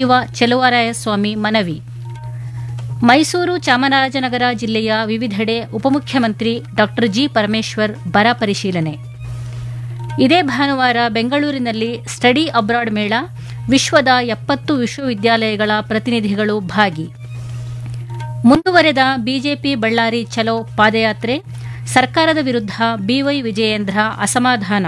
ಸಚಿವ ಚೆಲುವರಾಯಸ್ವಾಮಿ ಮನವಿ ಮೈಸೂರು ಚಾಮರಾಜನಗರ ಜಿಲ್ಲೆಯ ವಿವಿಧೆಡೆ ಉಪಮುಖ್ಯಮಂತ್ರಿ ಡಾ ಜಿ ಪರಮೇಶ್ವರ್ ಬರ ಪರಿಶೀಲನೆ ಇದೇ ಭಾನುವಾರ ಬೆಂಗಳೂರಿನಲ್ಲಿ ಸ್ಟಡಿ ಅಬ್ರಾಡ್ ಮೇಳ ವಿಶ್ವದ ಎಪ್ಪತ್ತು ವಿಶ್ವವಿದ್ಯಾಲಯಗಳ ಪ್ರತಿನಿಧಿಗಳು ಭಾಗಿ ಮುಂದುವರೆದ ಬಿಜೆಪಿ ಬಳ್ಳಾರಿ ಚಲೋ ಪಾದಯಾತ್ರೆ ಸರ್ಕಾರದ ವಿರುದ್ಧ ಬಿವೈ ವಿಜಯೇಂದ್ರ ಅಸಮಾಧಾನ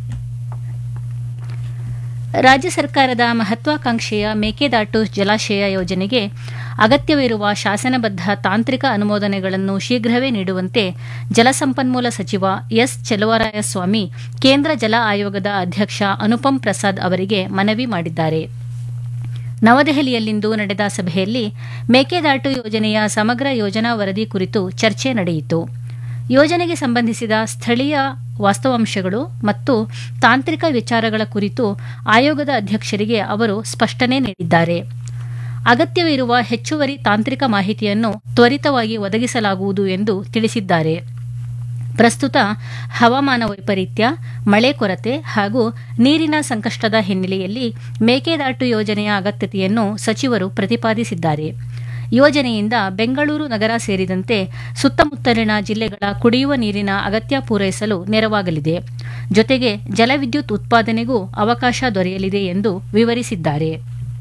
ರಾಜ್ಯ ಸರ್ಕಾರದ ಮಹತ್ವಾಕಾಂಕ್ಷೆಯ ಮೇಕೆದಾಟು ಜಲಾಶಯ ಯೋಜನೆಗೆ ಅಗತ್ಯವಿರುವ ಶಾಸನಬದ್ಧ ತಾಂತ್ರಿಕ ಅನುಮೋದನೆಗಳನ್ನು ಶೀಘ್ರವೇ ನೀಡುವಂತೆ ಜಲಸಂಪನ್ಮೂಲ ಸಚಿವ ಎಸ್ ಚೆಲುವರಾಯಸ್ವಾಮಿ ಕೇಂದ್ರ ಜಲ ಆಯೋಗದ ಅಧ್ಯಕ್ಷ ಅನುಪಂ ಪ್ರಸಾದ್ ಅವರಿಗೆ ಮನವಿ ಮಾಡಿದ್ದಾರೆ ನವದೆಹಲಿಯಲ್ಲಿಂದು ನಡೆದ ಸಭೆಯಲ್ಲಿ ಮೇಕೆದಾಟು ಯೋಜನೆಯ ಸಮಗ್ರ ಯೋಜನಾ ವರದಿ ಕುರಿತು ಚರ್ಚೆ ನಡೆಯಿತು ಯೋಜನೆಗೆ ಸಂಬಂಧಿಸಿದ ಸ್ಥಳೀಯ ವಾಸ್ತವಾಂಶಗಳು ಮತ್ತು ತಾಂತ್ರಿಕ ವಿಚಾರಗಳ ಕುರಿತು ಆಯೋಗದ ಅಧ್ಯಕ್ಷರಿಗೆ ಅವರು ಸ್ಪಷ್ಟನೆ ನೀಡಿದ್ದಾರೆ ಅಗತ್ಯವಿರುವ ಹೆಚ್ಚುವರಿ ತಾಂತ್ರಿಕ ಮಾಹಿತಿಯನ್ನು ತ್ವರಿತವಾಗಿ ಒದಗಿಸಲಾಗುವುದು ಎಂದು ತಿಳಿಸಿದ್ದಾರೆ ಪ್ರಸ್ತುತ ಹವಾಮಾನ ವೈಪರೀತ್ಯ ಮಳೆ ಕೊರತೆ ಹಾಗೂ ನೀರಿನ ಸಂಕಷ್ಟದ ಹಿನ್ನೆಲೆಯಲ್ಲಿ ಮೇಕೆದಾಟು ಯೋಜನೆಯ ಅಗತ್ಯತೆಯನ್ನು ಸಚಿವರು ಪ್ರತಿಪಾದಿಸಿದ್ದಾರೆ ಯೋಜನೆಯಿಂದ ಬೆಂಗಳೂರು ನಗರ ಸೇರಿದಂತೆ ಸುತ್ತಮುತ್ತಲಿನ ಜಿಲ್ಲೆಗಳ ಕುಡಿಯುವ ನೀರಿನ ಅಗತ್ಯ ಪೂರೈಸಲು ನೆರವಾಗಲಿದೆ ಜೊತೆಗೆ ಜಲವಿದ್ಯುತ್ ಉತ್ಪಾದನೆಗೂ ಅವಕಾಶ ದೊರೆಯಲಿದೆ ಎಂದು ವಿವರಿಸಿದ್ದಾರೆ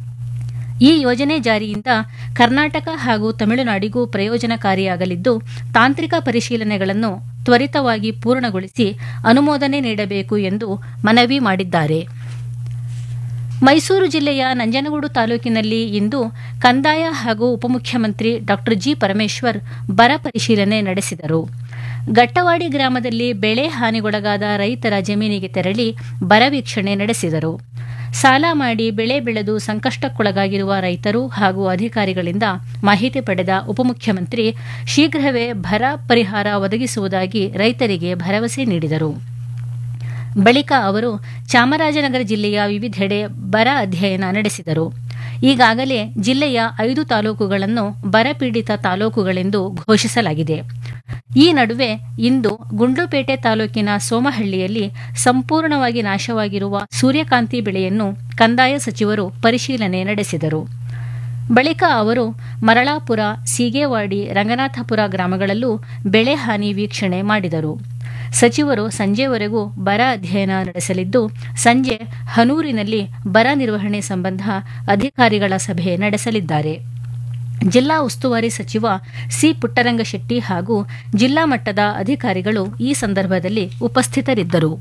ಈ ಯೋಜನೆ ಜಾರಿಯಿಂದ ಕರ್ನಾಟಕ ಹಾಗೂ ತಮಿಳುನಾಡಿಗೂ ಪ್ರಯೋಜನಕಾರಿಯಾಗಲಿದ್ದು ತಾಂತ್ರಿಕ ಪರಿಶೀಲನೆಗಳನ್ನು ತ್ವರಿತವಾಗಿ ಪೂರ್ಣಗೊಳಿಸಿ ಅನುಮೋದನೆ ನೀಡಬೇಕು ಎಂದು ಮನವಿ ಮಾಡಿದ್ದಾರೆ ಮೈಸೂರು ಜಿಲ್ಲೆಯ ನಂಜನಗೂಡು ತಾಲೂಕಿನಲ್ಲಿ ಇಂದು ಕಂದಾಯ ಹಾಗೂ ಉಪಮುಖ್ಯಮಂತ್ರಿ ಡಾ ಜಿ ಪರಮೇಶ್ವರ್ ಬರ ಪರಿಶೀಲನೆ ನಡೆಸಿದರು ಗಟ್ಟವಾಡಿ ಗ್ರಾಮದಲ್ಲಿ ಬೆಳೆ ಹಾನಿಗೊಳಗಾದ ರೈತರ ಜಮೀನಿಗೆ ತೆರಳಿ ಬರ ವೀಕ್ಷಣೆ ನಡೆಸಿದರು ಸಾಲ ಮಾಡಿ ಬೆಳೆ ಬೆಳೆದು ಸಂಕಷ್ಟಕ್ಕೊಳಗಾಗಿರುವ ರೈತರು ಹಾಗೂ ಅಧಿಕಾರಿಗಳಿಂದ ಮಾಹಿತಿ ಪಡೆದ ಉಪಮುಖ್ಯಮಂತ್ರಿ ಶೀಘ್ರವೇ ಬರ ಪರಿಹಾರ ಒದಗಿಸುವುದಾಗಿ ರೈತರಿಗೆ ಭರವಸೆ ನೀಡಿದರು ಬಳಿಕ ಅವರು ಚಾಮರಾಜನಗರ ಜಿಲ್ಲೆಯ ವಿವಿಧೆಡೆ ಬರ ಅಧ್ಯಯನ ನಡೆಸಿದರು ಈಗಾಗಲೇ ಜಿಲ್ಲೆಯ ಐದು ತಾಲೂಕುಗಳನ್ನು ಬರಪೀಡಿತ ತಾಲೂಕುಗಳೆಂದು ಘೋಷಿಸಲಾಗಿದೆ ಈ ನಡುವೆ ಇಂದು ಗುಂಡ್ಲುಪೇಟೆ ತಾಲೂಕಿನ ಸೋಮಹಳ್ಳಿಯಲ್ಲಿ ಸಂಪೂರ್ಣವಾಗಿ ನಾಶವಾಗಿರುವ ಸೂರ್ಯಕಾಂತಿ ಬೆಳೆಯನ್ನು ಕಂದಾಯ ಸಚಿವರು ಪರಿಶೀಲನೆ ನಡೆಸಿದರು ಬಳಿಕ ಅವರು ಮರಳಾಪುರ ಸೀಗೇವಾಡಿ ರಂಗನಾಥಪುರ ಗ್ರಾಮಗಳಲ್ಲೂ ಬೆಳೆ ಹಾನಿ ವೀಕ್ಷಣೆ ಮಾಡಿದರು ಸಚಿವರು ಸಂಜೆವರೆಗೂ ಬರ ಅಧ್ಯಯನ ನಡೆಸಲಿದ್ದು ಸಂಜೆ ಹನೂರಿನಲ್ಲಿ ಬರ ನಿರ್ವಹಣೆ ಸಂಬಂಧ ಅಧಿಕಾರಿಗಳ ಸಭೆ ನಡೆಸಲಿದ್ದಾರೆ ಜಿಲ್ಲಾ ಉಸ್ತುವಾರಿ ಸಚಿವ ಸಿ ಪುಟ್ಟರಂಗಶೆಟ್ಟಿ ಹಾಗೂ ಜಿಲ್ಲಾ ಮಟ್ಟದ ಅಧಿಕಾರಿಗಳು ಈ ಸಂದರ್ಭದಲ್ಲಿ ಉಪಸ್ಥಿತರಿದ್ದರು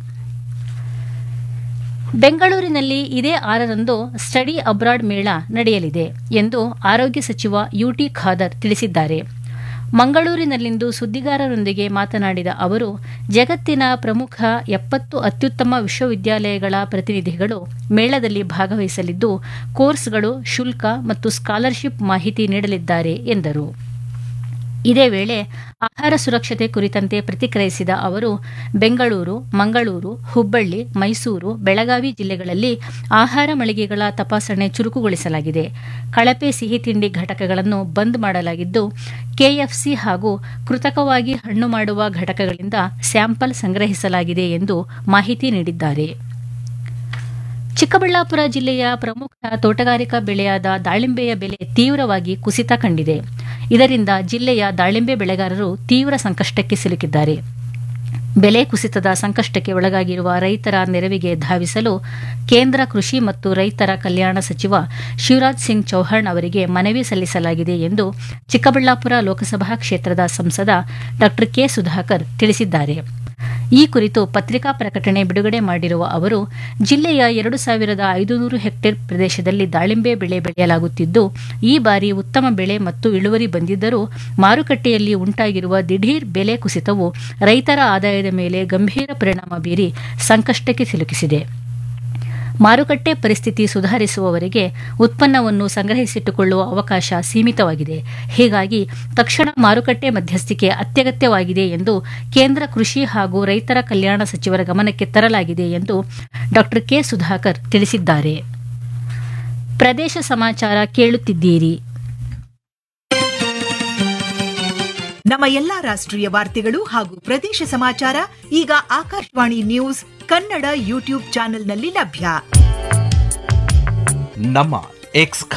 ಬೆಂಗಳೂರಿನಲ್ಲಿ ಇದೇ ಆರರಂದು ಸ್ಟಡಿ ಅಬ್ರಾಡ್ ಮೇಳ ನಡೆಯಲಿದೆ ಎಂದು ಆರೋಗ್ಯ ಸಚಿವ ಯುಟಿ ಖಾದರ್ ತಿಳಿಸಿದ್ದಾರೆ ಮಂಗಳೂರಿನಲ್ಲಿಂದು ಸುದ್ದಿಗಾರರೊಂದಿಗೆ ಮಾತನಾಡಿದ ಅವರು ಜಗತ್ತಿನ ಪ್ರಮುಖ ಎಪ್ಪತ್ತು ಅತ್ಯುತ್ತಮ ವಿಶ್ವವಿದ್ಯಾಲಯಗಳ ಪ್ರತಿನಿಧಿಗಳು ಮೇಳದಲ್ಲಿ ಭಾಗವಹಿಸಲಿದ್ದು ಕೋರ್ಸ್ಗಳು ಶುಲ್ಕ ಮತ್ತು ಸ್ಕಾಲರ್ಶಿಪ್ ಮಾಹಿತಿ ನೀಡಲಿದ್ದಾರೆ ಎಂದರು ಇದೇ ವೇಳೆ ಆಹಾರ ಸುರಕ್ಷತೆ ಕುರಿತಂತೆ ಪ್ರತಿಕ್ರಿಯಿಸಿದ ಅವರು ಬೆಂಗಳೂರು ಮಂಗಳೂರು ಹುಬ್ಬಳ್ಳಿ ಮೈಸೂರು ಬೆಳಗಾವಿ ಜಿಲ್ಲೆಗಳಲ್ಲಿ ಆಹಾರ ಮಳಿಗೆಗಳ ತಪಾಸಣೆ ಚುರುಕುಗೊಳಿಸಲಾಗಿದೆ ಕಳಪೆ ಸಿಹಿ ತಿಂಡಿ ಘಟಕಗಳನ್ನು ಬಂದ್ ಮಾಡಲಾಗಿದ್ದು ಕೆಎಫ್ಸಿ ಹಾಗೂ ಕೃತಕವಾಗಿ ಹಣ್ಣು ಮಾಡುವ ಘಟಕಗಳಿಂದ ಸ್ಯಾಂಪಲ್ ಸಂಗ್ರಹಿಸಲಾಗಿದೆ ಎಂದು ಮಾಹಿತಿ ನೀಡಿದ್ದಾರೆ ಚಿಕ್ಕಬಳ್ಳಾಪುರ ಜಿಲ್ಲೆಯ ಪ್ರಮುಖ ತೋಟಗಾರಿಕಾ ಬೆಳೆಯಾದ ದಾಳಿಂಬೆಯ ಬೆಲೆ ತೀವ್ರವಾಗಿ ಕುಸಿತ ಕಂಡಿದೆ ಇದರಿಂದ ಜಿಲ್ಲೆಯ ದಾಳಿಂಬೆ ಬೆಳೆಗಾರರು ತೀವ್ರ ಸಂಕಷ್ಟಕ್ಕೆ ಸಿಲುಕಿದ್ದಾರೆ ಬೆಲೆ ಕುಸಿತದ ಸಂಕಷ್ಟಕ್ಕೆ ಒಳಗಾಗಿರುವ ರೈತರ ನೆರವಿಗೆ ಧಾವಿಸಲು ಕೇಂದ್ರ ಕೃಷಿ ಮತ್ತು ರೈತರ ಕಲ್ಯಾಣ ಸಚಿವ ಶಿವರಾಜ್ ಸಿಂಗ್ ಚೌಹಾಣ್ ಅವರಿಗೆ ಮನವಿ ಸಲ್ಲಿಸಲಾಗಿದೆ ಎಂದು ಚಿಕ್ಕಬಳ್ಳಾಪುರ ಲೋಕಸಭಾ ಕ್ಷೇತ್ರದ ಸಂಸದ ಡಾ ಕೆ ಸುಧಾಕರ್ ತಿಳಿಸಿದ್ದಾರೆ ಈ ಕುರಿತು ಪತ್ರಿಕಾ ಪ್ರಕಟಣೆ ಬಿಡುಗಡೆ ಮಾಡಿರುವ ಅವರು ಜಿಲ್ಲೆಯ ಎರಡು ಸಾವಿರದ ಐದುನೂರು ಹೆಕ್ಟೇರ್ ಪ್ರದೇಶದಲ್ಲಿ ದಾಳಿಂಬೆ ಬೆಳೆ ಬೆಳೆಯಲಾಗುತ್ತಿದ್ದು ಈ ಬಾರಿ ಉತ್ತಮ ಬೆಳೆ ಮತ್ತು ಇಳುವರಿ ಬಂದಿದ್ದರೂ ಮಾರುಕಟ್ಟೆಯಲ್ಲಿ ಉಂಟಾಗಿರುವ ದಿಢೀರ್ ಬೆಲೆ ಕುಸಿತವು ರೈತರ ಆದಾಯದ ಮೇಲೆ ಗಂಭೀರ ಪರಿಣಾಮ ಬೀರಿ ಸಂಕಷ್ಟಕ್ಕೆ ಸಿಲುಕಿಸಿದೆ ಮಾರುಕಟ್ಟೆ ಪರಿಸ್ಥಿತಿ ಸುಧಾರಿಸುವವರೆಗೆ ಉತ್ಪನ್ನವನ್ನು ಸಂಗ್ರಹಿಸಿಟ್ಟುಕೊಳ್ಳುವ ಅವಕಾಶ ಸೀಮಿತವಾಗಿದೆ ಹೀಗಾಗಿ ತಕ್ಷಣ ಮಾರುಕಟ್ಟೆ ಮಧ್ಯಸ್ಥಿಕೆ ಅತ್ಯಗತ್ಯವಾಗಿದೆ ಎಂದು ಕೇಂದ್ರ ಕೃಷಿ ಹಾಗೂ ರೈತರ ಕಲ್ಯಾಣ ಸಚಿವರ ಗಮನಕ್ಕೆ ತರಲಾಗಿದೆ ಎಂದು ಡಾ ಕೆ ಸುಧಾಕರ್ ತಿಳಿಸಿದ್ದಾರೆ ಪ್ರದೇಶ ಸಮಾಚಾರ ಕೇಳುತ್ತಿದ್ದೀರಿ ನಮ್ಮ ಎಲ್ಲಾ ರಾಷ್ಟ್ರೀಯ ವಾರ್ತೆಗಳು ಹಾಗೂ ಪ್ರದೇಶ ಸಮಾಚಾರ ಈಗ ಆಕಾಶವಾಣಿ ನ್ಯೂಸ್ ಕನ್ನಡ ಯೂಟ್ಯೂಬ್ ಚಾನೆಲ್ನಲ್ಲಿ ಲಭ್ಯ ನಮ್ಮ ಎಕ್ಸ್